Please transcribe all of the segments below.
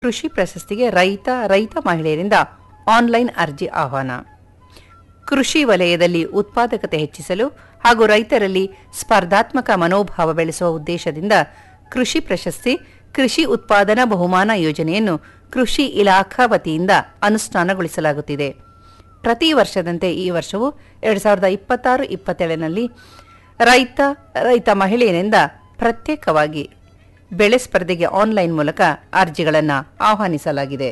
ಕೃಷಿ ಪ್ರಶಸ್ತಿಗೆ ರೈತ ರೈತ ಮಹಿಳೆಯರಿಂದ ಆನ್ಲೈನ್ ಅರ್ಜಿ ಆಹ್ವಾನ ಕೃಷಿ ವಲಯದಲ್ಲಿ ಉತ್ಪಾದಕತೆ ಹೆಚ್ಚಿಸಲು ಹಾಗೂ ರೈತರಲ್ಲಿ ಸ್ಪರ್ಧಾತ್ಮಕ ಮನೋಭಾವ ಬೆಳೆಸುವ ಉದ್ದೇಶದಿಂದ ಕೃಷಿ ಪ್ರಶಸ್ತಿ ಕೃಷಿ ಉತ್ಪಾದನಾ ಬಹುಮಾನ ಯೋಜನೆಯನ್ನು ಕೃಷಿ ಇಲಾಖಾ ವತಿಯಿಂದ ಅನುಷ್ಠಾನಗೊಳಿಸಲಾಗುತ್ತಿದೆ ಪ್ರತಿ ವರ್ಷದಂತೆ ಈ ವರ್ಷವೂ ಎರಡು ಸಾವಿರದ ಇಪ್ಪತ್ತಾರು ಇಪ್ಪತ್ತೇಳರಲ್ಲಿ ರೈತ ರೈತ ಮಹಿಳೆಯರಿಂದ ಪ್ರತ್ಯೇಕವಾಗಿ ಬೆಳೆ ಸ್ಪರ್ಧೆಗೆ ಆನ್ಲೈನ್ ಮೂಲಕ ಅರ್ಜಿಗಳನ್ನು ಆಹ್ವಾನಿಸಲಾಗಿದೆ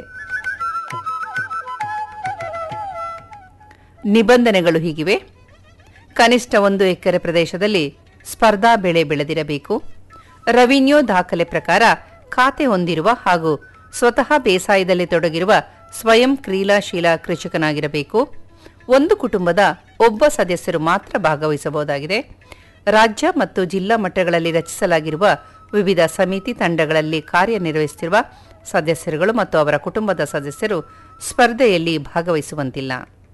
ನಿಬಂಧನೆಗಳು ಹೀಗಿವೆ ಕನಿಷ್ಠ ಒಂದು ಎಕರೆ ಪ್ರದೇಶದಲ್ಲಿ ಸ್ಪರ್ಧಾ ಬೆಳೆ ಬೆಳೆದಿರಬೇಕು ರೆವಿನ್ಯೂ ದಾಖಲೆ ಪ್ರಕಾರ ಖಾತೆ ಹೊಂದಿರುವ ಹಾಗೂ ಸ್ವತಃ ಬೇಸಾಯದಲ್ಲಿ ತೊಡಗಿರುವ ಸ್ವಯಂ ಕ್ರಿಯಾಶೀಲ ಕೃಷಿಕನಾಗಿರಬೇಕು ಒಂದು ಕುಟುಂಬದ ಒಬ್ಬ ಸದಸ್ಯರು ಮಾತ್ರ ಭಾಗವಹಿಸಬಹುದಾಗಿದೆ ರಾಜ್ಯ ಮತ್ತು ಜಿಲ್ಲಾ ಮಟ್ಟಗಳಲ್ಲಿ ರಚಿಸಲಾಗಿರುವ ವಿವಿಧ ಸಮಿತಿ ತಂಡಗಳಲ್ಲಿ ಕಾರ್ಯನಿರ್ವಹಿಸುತ್ತಿರುವ ಸದಸ್ಯರುಗಳು ಮತ್ತು ಅವರ ಕುಟುಂಬದ ಸದಸ್ಯರು ಸ್ಪರ್ಧೆಯಲ್ಲಿ ಭಾಗವಹಿಸುವಂತಿಲ್ಲ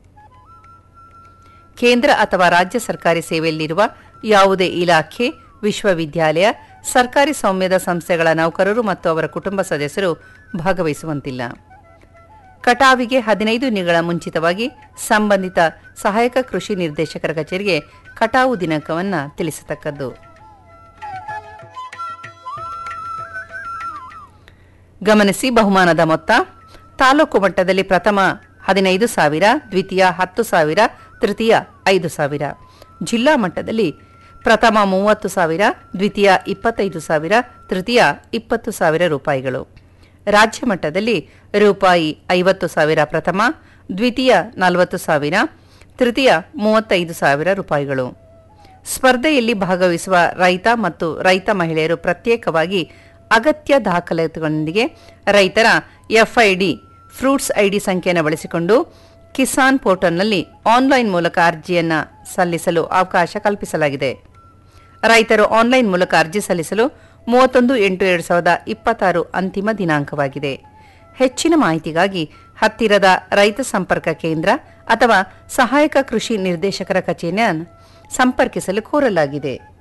ಕೇಂದ್ರ ಅಥವಾ ರಾಜ್ಯ ಸರ್ಕಾರಿ ಸೇವೆಯಲ್ಲಿರುವ ಯಾವುದೇ ಇಲಾಖೆ ವಿಶ್ವವಿದ್ಯಾಲಯ ಸರ್ಕಾರಿ ಸೌಮ್ಯದ ಸಂಸ್ಥೆಗಳ ನೌಕರರು ಮತ್ತು ಅವರ ಕುಟುಂಬ ಸದಸ್ಯರು ಭಾಗವಹಿಸುವಂತಿಲ್ಲ ಕಟಾವಿಗೆ ಹದಿನೈದು ದಿನಗಳ ಮುಂಚಿತವಾಗಿ ಸಂಬಂಧಿತ ಸಹಾಯಕ ಕೃಷಿ ನಿರ್ದೇಶಕರ ಕಚೇರಿಗೆ ಕಟಾವು ದಿನಾಂಕವನ್ನು ತಿಳಿಸತಕ್ಕದ್ದು ಗಮನಿಸಿ ಬಹುಮಾನದ ಮೊತ್ತ ತಾಲೂಕು ಮಟ್ಟದಲ್ಲಿ ಪ್ರಥಮ ಹದಿನೈದು ಸಾವಿರ ದ್ವಿತೀಯ ಹತ್ತು ಸಾವಿರ ತೃತೀಯ ಐದು ಸಾವಿರ ಜಿಲ್ಲಾ ಮಟ್ಟದಲ್ಲಿ ಪ್ರಥಮ ಮೂವತ್ತು ಸಾವಿರ ದ್ವಿತೀಯ ಇಪ್ಪತ್ತೈದು ಸಾವಿರ ತೃತೀಯ ಇಪ್ಪತ್ತು ಸಾವಿರ ರೂಪಾಯಿಗಳು ರಾಜ್ಯ ಮಟ್ಟದಲ್ಲಿ ರೂಪಾಯಿ ಐವತ್ತು ಸಾವಿರ ಪ್ರಥಮ ದ್ವಿತೀಯ ನಲವತ್ತು ಸಾವಿರ ತೃತೀಯ ಮೂವತ್ತೈದು ಸಾವಿರ ರೂಪಾಯಿಗಳು ಸ್ಪರ್ಧೆಯಲ್ಲಿ ಭಾಗವಹಿಸುವ ರೈತ ಮತ್ತು ರೈತ ಮಹಿಳೆಯರು ಪ್ರತ್ಯೇಕವಾಗಿ ಅಗತ್ಯ ದಾಖಲಾತಿಗಳೊಂದಿಗೆ ರೈತರ ಎಫ್ಐಡಿ ಫ್ರೂಟ್ಸ್ ಐಡಿ ಸಂಖ್ಯೆಯನ್ನು ಬಳಸಿಕೊಂಡು ಕಿಸಾನ್ ಪೋರ್ಟಲ್ನಲ್ಲಿ ಆನ್ಲೈನ್ ಮೂಲಕ ಅರ್ಜಿಯನ್ನು ಸಲ್ಲಿಸಲು ಅವಕಾಶ ಕಲ್ಪಿಸಲಾಗಿದೆ ರೈತರು ಆನ್ಲೈನ್ ಮೂಲಕ ಅರ್ಜಿ ಸಲ್ಲಿಸಲು ಮೂವತ್ತೊಂದು ಎಂಟು ಎರಡು ಸಾವಿರದ ಇಪ್ಪತ್ತಾರು ಅಂತಿಮ ದಿನಾಂಕವಾಗಿದೆ ಹೆಚ್ಚಿನ ಮಾಹಿತಿಗಾಗಿ ಹತ್ತಿರದ ರೈತ ಸಂಪರ್ಕ ಕೇಂದ್ರ ಅಥವಾ ಸಹಾಯಕ ಕೃಷಿ ನಿರ್ದೇಶಕರ ಕಚೇರಿಯನ್ನು ಸಂಪರ್ಕಿಸಲು ಕೋರಲಾಗಿದೆ